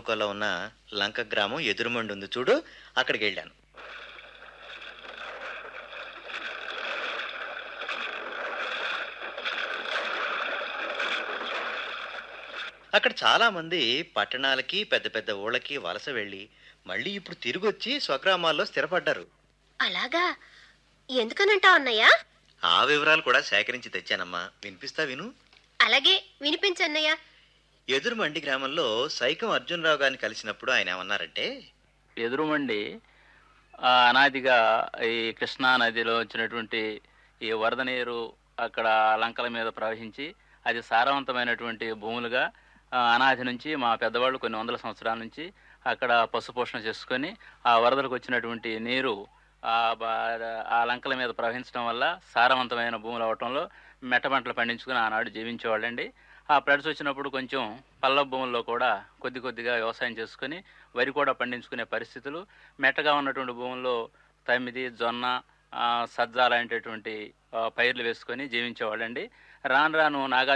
తాలూకాలో ఉన్న లంక గ్రామం ఎదురుమండి ఉంది చూడు అక్కడికి వెళ్ళాను అక్కడ చాలా మంది పట్టణాలకి పెద్ద పెద్ద ఊళ్ళకి వలస వెళ్ళి మళ్ళీ ఇప్పుడు తిరిగి వచ్చి స్వగ్రామాల్లో స్థిరపడ్డారు అలాగా ఎందుకనంటావు అన్నయ్య ఆ వివరాలు కూడా సేకరించి తెచ్చానమ్మా వినిపిస్తా విను అలాగే వినిపించన్నయ్య ఎదురుమండి గ్రామంలో సైకం అర్జునరావు గారిని కలిసినప్పుడు ఆయన ఏమన్నారంటే ఎదురుమండి ఆ, అనాదిగా ఈ కృష్ణా నదిలో వచ్చినటువంటి ఈ వరద నీరు అక్కడ లంకల మీద ప్రవహించి అది సారవంతమైనటువంటి భూములుగా ఆ, అనాది నుంచి మా పెద్దవాళ్ళు కొన్ని వందల సంవత్సరాల నుంచి అక్కడ పశుపోషణ చేసుకొని ఆ వరదలకు వచ్చినటువంటి నీరు ఆ బా- ఆ లంకల మీద ప్రవహించడం వల్ల సారవంతమైన భూములు అవటంలో మెట్ట పంటలు పండించుకుని ఆనాడు జీవించేవాళ్ళండి ఆ ఫ్లడ్స్ వచ్చినప్పుడు కొంచెం పల్ల భూముల్లో కూడా కొద్ది కొద్దిగా వ్యవసాయం చేసుకొని వరి కూడా పండించుకునే పరిస్థితులు మెట్టగా ఉన్నటువంటి భూముల్లో తమిది జొన్న ఆ, సజ్జ లాంటిటువంటి ఆ, పైర్లు వేసుకొని జీవించేవాళ్ళండి రాను రాను నాగా